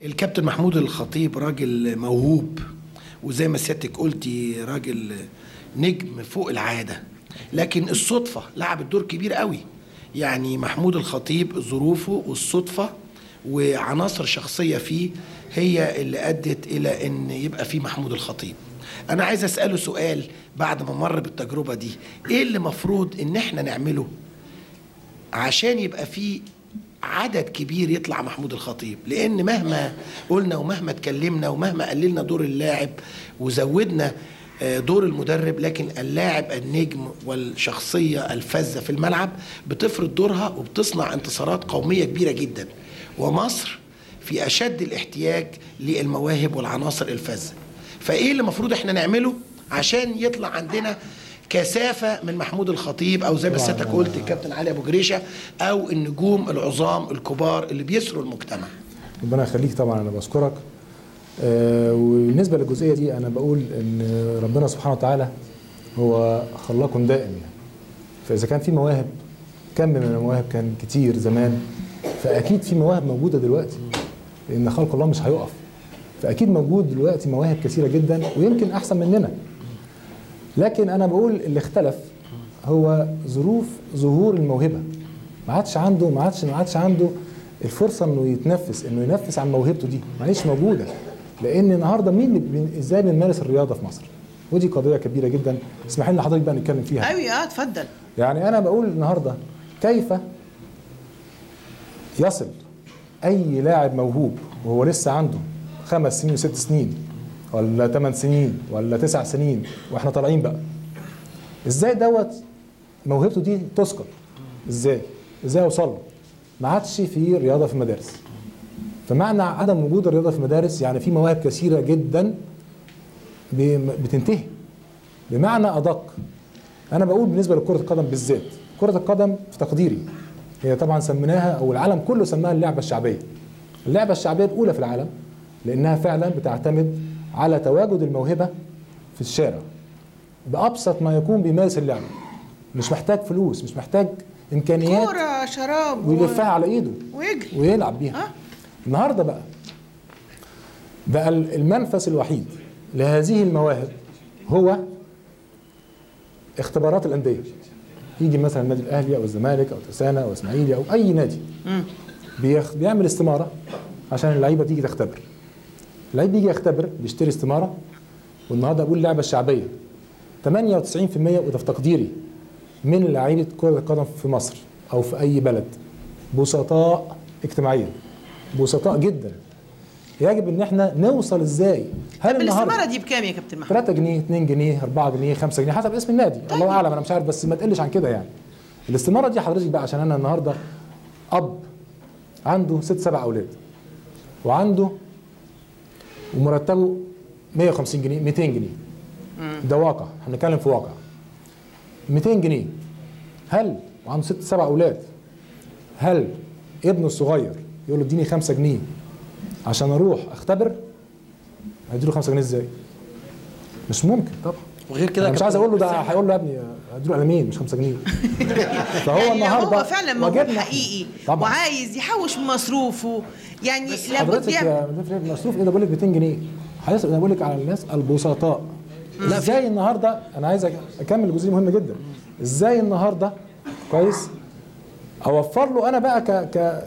الكابتن محمود الخطيب راجل موهوب وزي ما سيادتك قلتي راجل نجم فوق العاده لكن الصدفه لعبت دور كبير قوي يعني محمود الخطيب ظروفه والصدفه وعناصر شخصيه فيه هي اللي ادت الى ان يبقى فيه محمود الخطيب انا عايز اساله سؤال بعد ما مر بالتجربه دي ايه اللي مفروض ان احنا نعمله عشان يبقى فيه عدد كبير يطلع محمود الخطيب لان مهما قلنا ومهما اتكلمنا ومهما قللنا دور اللاعب وزودنا آه، دور المدرب لكن اللاعب النجم والشخصية الفذة في الملعب بتفرض دورها وبتصنع انتصارات قومية كبيرة جدا ومصر في أشد الاحتياج للمواهب والعناصر الفذة فإيه اللي المفروض احنا نعمله عشان يطلع عندنا كثافة من محمود الخطيب أو زي ما سيادتك قلت الكابتن علي أبو جريشة أو النجوم العظام الكبار اللي بيسروا المجتمع ربنا يخليك طبعا انا بشكرك آه، وبالنسبه للجزئيه دي انا بقول ان ربنا سبحانه وتعالى هو خلاق دائم يعني فاذا كان في مواهب كم من المواهب كان كتير زمان فاكيد في مواهب موجوده دلوقتي لان خلق الله مش هيقف فاكيد موجود دلوقتي مواهب كثيره جدا ويمكن احسن مننا لكن انا بقول اللي اختلف هو ظروف ظهور الموهبه ما عادش عنده ما عادش ما عادش عنده الفرصه انه يتنفس انه ينفس عن موهبته دي معلش موجوده لان النهارده مين اللي بي- ازاي بنمارس الرياضه في مصر ودي قضيه كبيره جدا اسمح لنا حضرتك بقى نتكلم فيها ايوه اه اتفضل يعني انا بقول النهارده كيف يصل اي لاعب موهوب وهو لسه عنده خمس سنين وست سنين ولا ثمان سنين ولا تسع سنين واحنا طالعين بقى ازاي دوت موهبته دي تسقط ازاي ازاي اوصل له ما عادش في رياضه في المدارس فمعنى عدم وجود الرياضه في المدارس يعني في مواهب كثيره جدا ب- بتنتهي بمعنى ادق انا بقول بالنسبه لكره القدم بالذات كره القدم في تقديري هي طبعا سميناها او العالم كله سماها اللعبه الشعبيه اللعبه الشعبيه الاولى في العالم لانها فعلا بتعتمد على تواجد الموهبه في الشارع بابسط ما يكون بيمارس اللعبه مش محتاج فلوس مش محتاج امكانيات كوره شراب و- ويلفها على ايده ويجري ويلعب بيها آه. النهارده بقى بقى ال- المنفذ الوحيد لهذه المواهب هو اختبارات الانديه يجي مثلا النادي الاهلي او الزمالك او ترسانه او اسماعيلي او اي نادي بيخ... بيعمل استماره عشان اللعيبه تيجي تختبر اللعيب بيجي يختبر بيشتري استماره والنهارده اقول اللعبه الشعبيه 98% وده في تقديري من لعيبه كره القدم في مصر او في اي بلد بسطاء اجتماعيا بسطاء جدا يجب ان احنا نوصل ازاي هل طب النهارده الاستماره دي بكام يا كابتن محمود 3 جنيه 2 جنيه 4 جنيه 5 جنيه حسب اسم النادي الله اعلم انا مش عارف بس ما تقلش عن كده يعني الاستماره دي حضرتك بقى عشان انا النهارده اب عنده ست سبع اولاد وعنده ومرتبه 150 جنيه 200 جنيه ده واقع احنا بنتكلم في واقع 200 جنيه هل وعنده ست سبع اولاد هل ابنه الصغير يقول له اديني 5 جنيه عشان اروح اختبر هيديله 5 جنيه ازاي؟ مش ممكن طبعا وغير كده انا مش كابتن عايز اقول له ده حسين، هيقول له يا ابني هديله قلمين مش 5 جنيه فهو يعني النهارده هو فعلا موهوب واجبنا- حقيقي طبعا وعايز يحوش من مصروفه يعني لابد حضرتك يعمل يا مدير مصروف ايه ده بقول لك 200 جنيه حضرتك انا بقول لك على الناس البسطاء ازاي النهارده انا عايز أك- اكمل جزئيه مهمه جدا ازاي النهارده كويس اوفر له انا بقى ك ك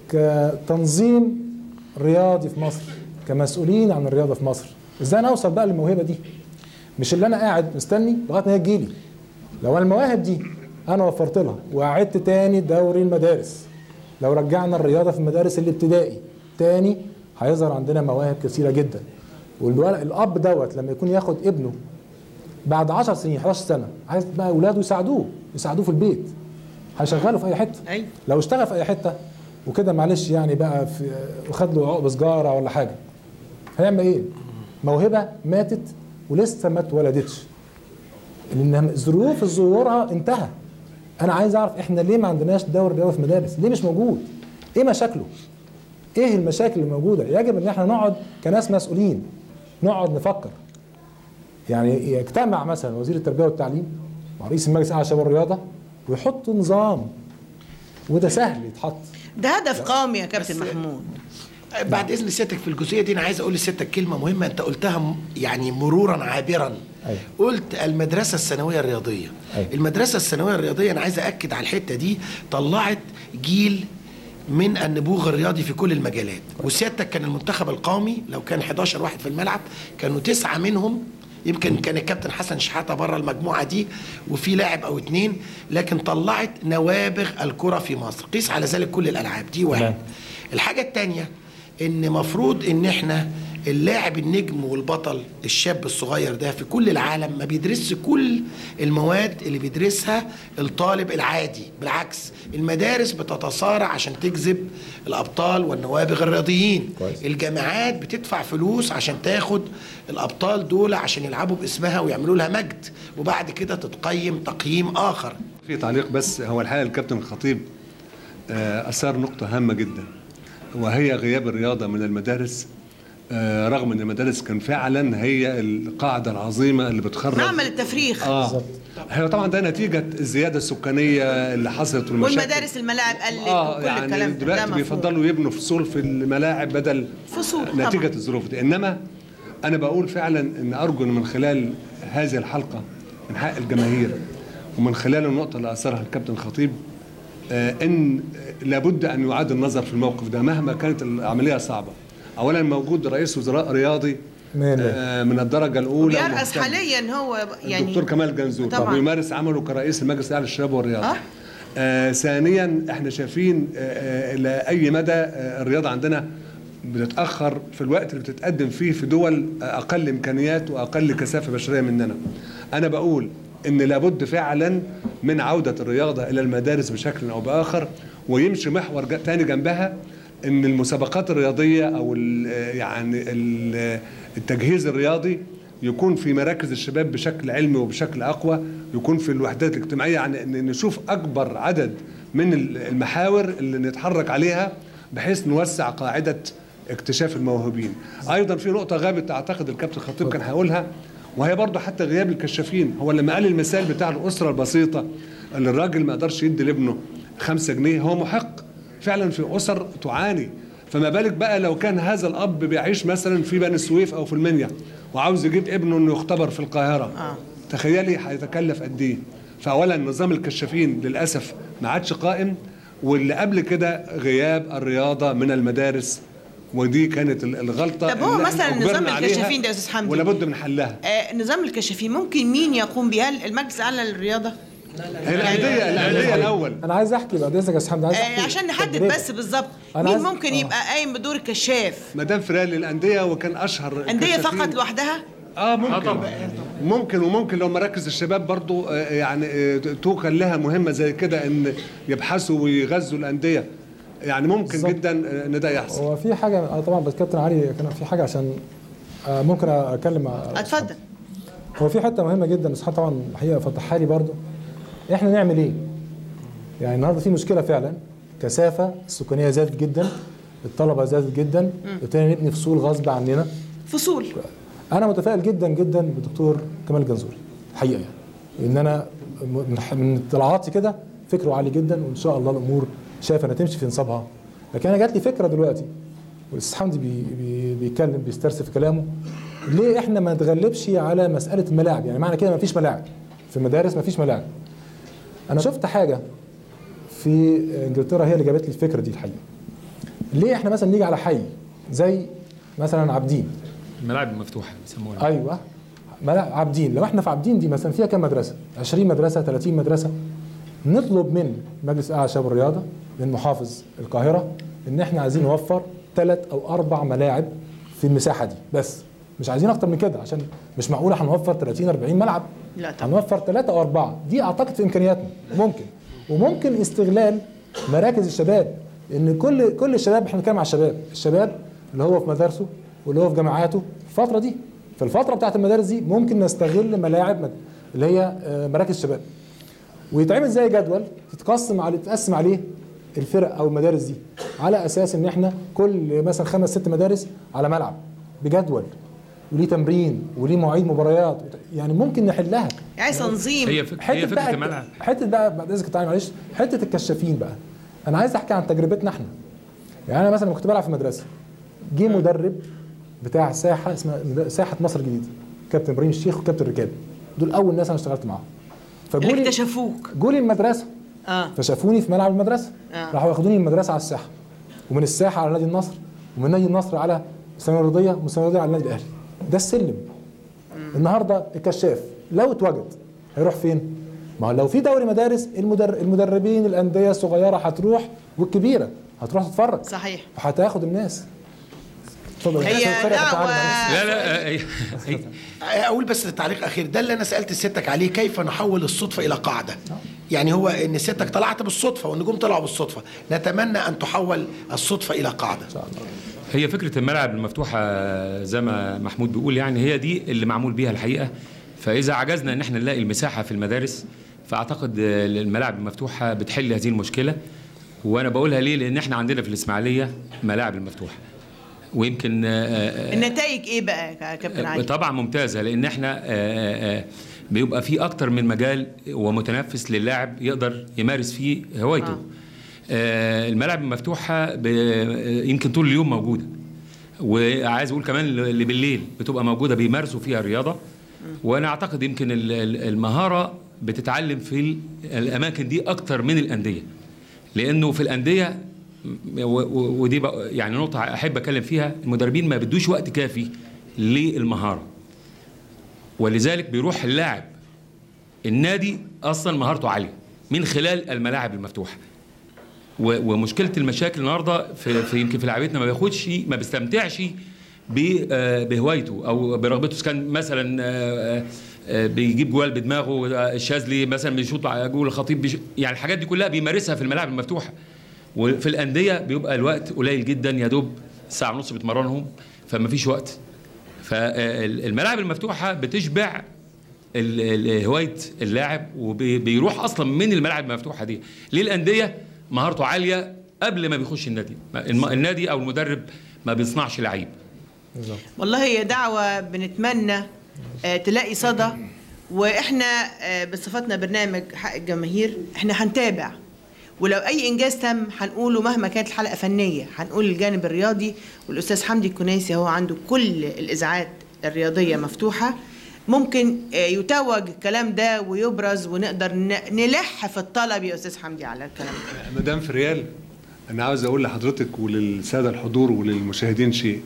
كتنظيم رياضي في مصر كمسؤولين عن الرياضه في مصر ازاي انا اوصل بقى للموهبه دي مش اللي انا قاعد مستني لغايه ما هي تجيلي لو أنا المواهب دي انا وفرت لها وعدت تاني دوري المدارس لو رجعنا الرياضه في المدارس الابتدائي تاني هيظهر عندنا مواهب كثيره جدا والولد الاب دوت لما يكون ياخد ابنه بعد 10 سنين 11 سنه عايز بقى اولاده يساعدوه يساعدوه في البيت هيشغله في اي حته أيوة. لو اشتغل في اي حته وكده معلش يعني بقى في وخد له عقب سجاره ولا حاجه هيعمل ايه؟ موهبه ماتت ولسه ما اتولدتش لان ظروف ظهورها انتهى انا عايز اعرف احنا ليه ما عندناش دوري رياضه في المدارس ليه مش موجود ايه مشاكله ايه المشاكل اللي موجوده يجب ان احنا نقعد كناس مسؤولين نقعد نفكر يعني يجتمع مثلا وزير التربيه والتعليم مع رئيس المجلس الاعلى للشباب والرياضه ويحطوا نظام وده سهل يتحط ده هدف قومي يا كابتن محمود بعد اذن سيادتك في الجزئيه دي انا عايز اقول لسيادتك كلمه مهمه انت قلتها م- يعني مرورا عابرا أيوة. قلت المدرسه الثانويه الرياضيه أيوة. المدرسه الثانويه الرياضيه انا عايز اكد على الحته دي طلعت جيل من النبوغ الرياضي في كل المجالات وسيادتك كان المنتخب القومي لو كان 11 واحد في الملعب كانوا تسعه منهم يمكن كان الكابتن حسن شحاته بره المجموعه دي وفي لاعب او اتنين لكن طلعت نوابغ الكره في مصر قيس على ذلك كل الالعاب دي واحد تمام. الحاجه الثانيه ان مفروض ان احنا اللاعب النجم والبطل الشاب الصغير ده في كل العالم ما بيدرسش كل المواد اللي بيدرسها الطالب العادي بالعكس المدارس بتتصارع عشان تجذب الابطال والنوابغ الرياضيين كويس. الجامعات بتدفع فلوس عشان تاخد الابطال دول عشان يلعبوا باسمها ويعملوا لها مجد وبعد كده تتقيم تقييم اخر في تعليق بس هو الحقيقه الكابتن الخطيب آه، اثار نقطه هامه جدا وهي غياب الرياضه من المدارس آه، رغم ان المدارس كان فعلا هي القاعده العظيمه اللي بتخرج معمل التفريخ اه هي طبعا ده نتيجه الزياده السكانيه اللي حصلت والمشاكل والمدارس الملاعب قلت اه وكل يعني الكلام ده دلوقتي مفهوم. بيفضلوا يبنوا فصول في الملاعب بدل فصول نتيجه طبعاً. الظروف دي انما انا بقول فعلا ان ارجو ان من خلال هذه الحلقه من حق الجماهير ومن خلال النقطه اللي اثرها الكابتن خطيب آه ان آه، لابد ان يعاد النظر في الموقف ده مهما كانت العمليه صعبه اولا موجود رئيس وزراء رياضي من- آه من الدرجه الاولى بيرأس ومهتم. حاليا هو يعني الدكتور كمال جنزور طبعاً. وبيمارس عمله كرئيس المجلس الاعلى للشباب والرياضه آه. آه ثانيا احنا شايفين آه آه الى اي مدى آه الرياضه عندنا بتتاخر في الوقت اللي بتتقدم فيه في دول آه اقل امكانيات واقل كثافه بشريه مننا انا بقول ان لابد فعلا من عوده الرياضه الى المدارس بشكل او باخر ويمشي محور جا- تاني جنبها ان المسابقات الرياضيه او ال- يعني ال- التجهيز الرياضي يكون في مراكز الشباب بشكل علمي وبشكل اقوى يكون في الوحدات الاجتماعيه يعني ان نشوف اكبر عدد من المحاور اللي نتحرك عليها بحيث نوسع قاعده اكتشاف الموهوبين ايضا في نقطه غابت اعتقد الكابتن خطيب كان هيقولها وهي برضه حتى غياب الكشافين هو لما قال المثال بتاع الاسره البسيطه اللي الراجل ما قدرش يدي لابنه خمسة جنيه هو محق فعلا في اسر تعاني فما بالك بقى لو كان هذا الاب بيعيش مثلا في بني سويف او في المنيا وعاوز يجيب ابنه انه يختبر في القاهره آه. تخيلي هيتكلف قد ايه فاولا نظام الكشافين للاسف ما عادش قائم واللي قبل كده غياب الرياضه من المدارس ودي كانت ال- الغلطه طب هو اللي إحنا مثلاً نظام أجبرنا عليها الكشافين ده يا أستاذ حمدي. ولابد من حلها آه نظام الكشافين ممكن مين يقوم بها المجلس الاعلى للرياضه هي الانديه الانديه الاول انا عايز احكي بعد اذنك يا استاذ حمدي عايز احكي آه عشان نحدد تجربة. بس بالظبط أنا مين عايز- ممكن آه. يبقى قايم بدور الكشاف مدام فرال للانديه وكان اشهر انديه الكشافين. فقط لوحدها اه ممكن ممكن وممكن لو مراكز الشباب برضو آه، يعني آه، توكل لها مهمه زي كده ان يبحثوا ويغذوا الانديه يعني ممكن بالظبط. جدا آه، ان ده يحصل هو في حاجه آه طبعا بس كابتن علي كان في حاجه عشان آه ممكن اتكلم مع اتفضل هو في حته مهمه جدا بس طبعا الحقيقه فتحها لي برضو احنا نعمل ايه؟ يعني النهارده في مشكله فعلا كثافه السكانيه زادت جدا الطلبه زادت جدا ابتدينا نبني فصول غصب عننا فصول انا متفائل جدا جدا بالدكتور كمال جنزوري الحقيقه يعني ان انا من من اطلاعاتي كده فكره عالي جدا وان شاء الله الامور شايف انها تمشي في نصابها لكن انا جات لي فكره دلوقتي والاستاذ حمدي بي بي بيتكلم بيسترسل في كلامه ليه احنا ما نتغلبش على مساله الملاعب يعني معنى كده ما فيش ملاعب في المدارس ما فيش ملاعب انا شفت حاجه في انجلترا هي اللي جابت لي الفكره دي الحقيقه ليه احنا مثلا نيجي على حي زي مثلا عابدين الملاعب المفتوحه بيسموها ايوه ملاعب عابدين لو احنا في عابدين دي مثلا فيها كام مدرسه 20 مدرسه 30 مدرسه نطلب من مجلس اعلى شباب الرياضه من محافظ القاهره ان احنا عايزين نوفر ثلاث او اربع ملاعب في المساحه دي بس مش عايزين اكتر من كده عشان مش معقوله هنوفر 30 40 ملعب لا طبعا. هنوفر ثلاثة او اربعه دي اعتقد في امكانياتنا ممكن وممكن استغلال مراكز الشباب ان كل كل الشباب احنا بنتكلم على الشباب الشباب اللي هو في مدارسه واللي هو في جامعاته الفتره دي في الفتره بتاعت المدارس دي ممكن نستغل ملاعب مد- اللي هي آه، مراكز الشباب ويتعمل زي جدول تتقسم عليه تتقسم عليه الفرق او المدارس دي على اساس ان احنا كل مثلا خمس ست مدارس على ملعب بجدول وليه تمرين وليه مواعيد مباريات يعني ممكن نحلها عايز تنظيم هي فك... هي حته فكره بقى الملعب حته بقى بعد اذنك تعالى معلش حته الكشافين بقى انا عايز احكي عن تجربتنا احنا يعني انا مثلا لما كنت بلعب في مدرسه جه مدرب بتاع ساحه اسمها مد- ساحه مصر الجديده كابتن ابراهيم الشيخ وكابتن ركاب دول اول ناس انا اشتغلت معاهم اللي فجولي اكتشفوك جولي المدرسه اه فشافوني في ملعب المدرسه آه. راحوا ياخدوني من المدرسه على الساحه ومن الساحه على نادي النصر ومن نادي النصر على الثانويه الرياضيه ومن الثانويه الرياضيه على النادي الاهلي ده السلم النهارده الكشاف لو اتوجد هيروح فين؟ ما هو لو في دوري مدارس المدر... المدربين الانديه الصغيره هتروح والكبيره هتروح تتفرج صحيح وهتاخد الناس اتفضل هي أستاذ خالد، دعوة- تعالى معلش. لا لا آه، آه، اقول بس تعليق اخير ده اللي انا سالت سيادتك عليه كيف نحول الصدفه الى قاعده يعني هو ان سيادتك طلعت بالصدفه والنجوم طلعوا بالصدفه نتمنى ان تحول الصدفه الى قاعده هي فكره الملعب المفتوحه زي ما محمود بيقول يعني هي دي اللي معمول بيها الحقيقه فاذا عجزنا ان احنا نلاقي المساحه في المدارس فاعتقد آه، الملاعب المفتوحه بتحل هذه المشكله وانا بقولها ليه لان احنا عندنا في الاسماعيليه ملاعب المفتوحه ويمكن آه، آه، النتائج ايه بقى يا كابتن علي طبعا ممتازه لان احنا آه، آه، بيبقى في اكتر من مجال ومتنفس للاعب يقدر يمارس فيه هوايته آه. آه، الملاعب المفتوحه ب- آه، يمكن طول اليوم موجوده وعايز اقول كمان اللي بالليل بتبقى موجوده بيمارسوا فيها الرياضه وانا اعتقد يمكن ال- ال- المهاره بتتعلم في ال- الاماكن دي اكتر من الانديه لانه في الانديه م- و- و- ودي بقى- يعني نقطه احب اتكلم فيها المدربين ما بدوش وقت كافي للمهاره ولذلك بيروح اللاعب النادي اصلا مهارته عاليه من خلال الملاعب المفتوحه و- ومشكله المشاكل النهارده في, في يمكن في لعيبتنا ما بياخدش ما بيستمتعش ب- آه، بهوايته او برغبته إذا كان مثلا آه، آه، بيجيب جوال بدماغه آه، الشاذلي مثلا بيشوط على جول الخطيب بيش يعني الحاجات دي كلها بيمارسها في الملاعب المفتوحه وفي الانديه بيبقى الوقت قليل جدا يا دوب ساعه ونص بتمرنهم فما فيش وقت فالملاعب المفتوحه بتشبع ال- ال- هوايه اللاعب وبيروح اصلا من الملاعب المفتوحه دي ليه الانديه مهارته عاليه قبل ما بيخش النادي الم- النادي او المدرب ما بيصنعش لعيب والله هي دعوة بنتمنى آه، تلاقي صدى واحنا آه، بصفتنا برنامج حق الجماهير احنا هنتابع ولو اي انجاز تم هنقوله مهما كانت الحلقه فنيه هنقول الجانب الرياضي والاستاذ حمدي الكنيسي هو عنده كل الاذاعات الرياضيه مفتوحه ممكن آه، يتوج الكلام ده ويبرز ونقدر ن- نلح في الطلب يا استاذ حمدي على الكلام ده مدام فريال انا عاوز اقول لحضرتك وللساده الحضور وللمشاهدين شيء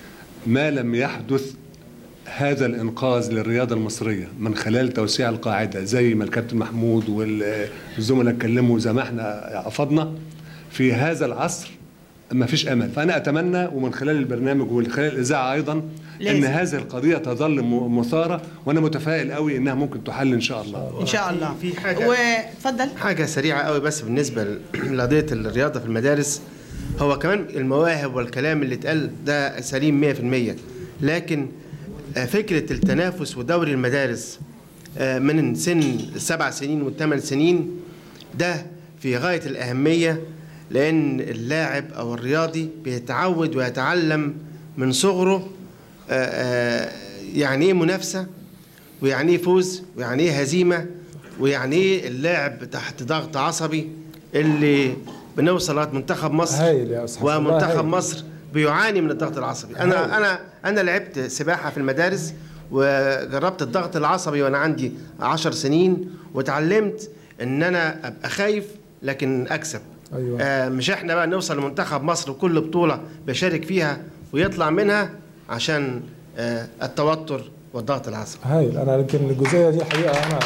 ما لم يحدث هذا الانقاذ للرياضه المصريه من خلال توسيع القاعده زي ما الكابتن محمود والزملاء اتكلموا زي ما احنا افضنا في هذا العصر ما فيش امل فانا اتمنى ومن خلال البرنامج ومن خلال الاذاعه ايضا ان لازم. هذه القضيه تظل م- مثاره وانا متفائل قوي انها ممكن تحل ان شاء الله ان شاء الله في حاجة- واتفضل حاجة سريعة قوي بس بالنسبة لقضية الرياضة في المدارس هو كمان المواهب والكلام اللي اتقال ده سليم 100% لكن آه، فكرة التنافس ودوري المدارس آه، من سن السبع سنين والثمان سنين ده في غاية الأهمية لأن اللاعب أو الرياضي بيتعود ويتعلم من صغره آه، آه، يعني إيه منافسة ويعني ايه فوز ويعني ايه هزيمه ويعني ايه اللعب تحت ضغط عصبي اللي بنوصل لغايه منتخب مصر هايل يا أستاذ حسن، والله ومنتخب هايل. مصر بيعاني من الضغط العصبي انا انا انا لعبت سباحه في المدارس وجربت الضغط العصبي وانا عندي عشر سنين وتعلمت ان انا ابقى خايف لكن اكسب أيوة. آه مش احنا بقى نوصل لمنتخب مصر وكل بطوله بشارك فيها ويطلع منها عشان آه التوتر والضغط العصبي هايل انا يمكن الجزئيه دي الحقيقه انا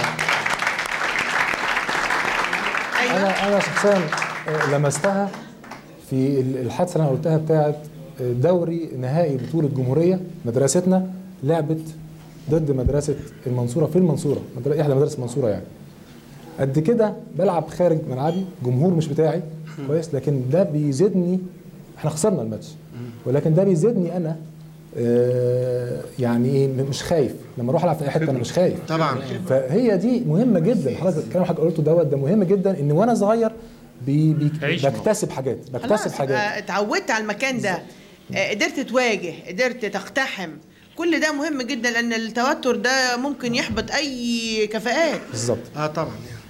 ايوه انا انا شخصيا آه، لمستها في ال- الحادثه اللي انا قلتها بتاعه آه، دوري نهائي بطوله جمهوريه مدرستنا لعبت ضد مدرسه المنصوره في المنصوره مدر- احدى مدارس المنصوره يعني قد كده بلعب خارج ملعبي جمهور مش بتاعي كويس لكن ده بيزيدني احنا خسرنا الماتش ولكن ده بيزيدني انا آه، يعني ايه مش خايف لما اروح العب في اي حته انا مش خايف طبعا فهي دي مهمه جدا حضرتك الكلام اللي حضرتك قلته دوت ده مهم جدا ان وانا صغير بي بي عيش بكتسب حاجات بكتسب خلاص حاجات آه، اتعودت على المكان ده آه، قدرت تواجه قدرت تقتحم كل ده مهم جدا لان التوتر ده ممكن يحبط اي كفاءات بالظبط اه طبعا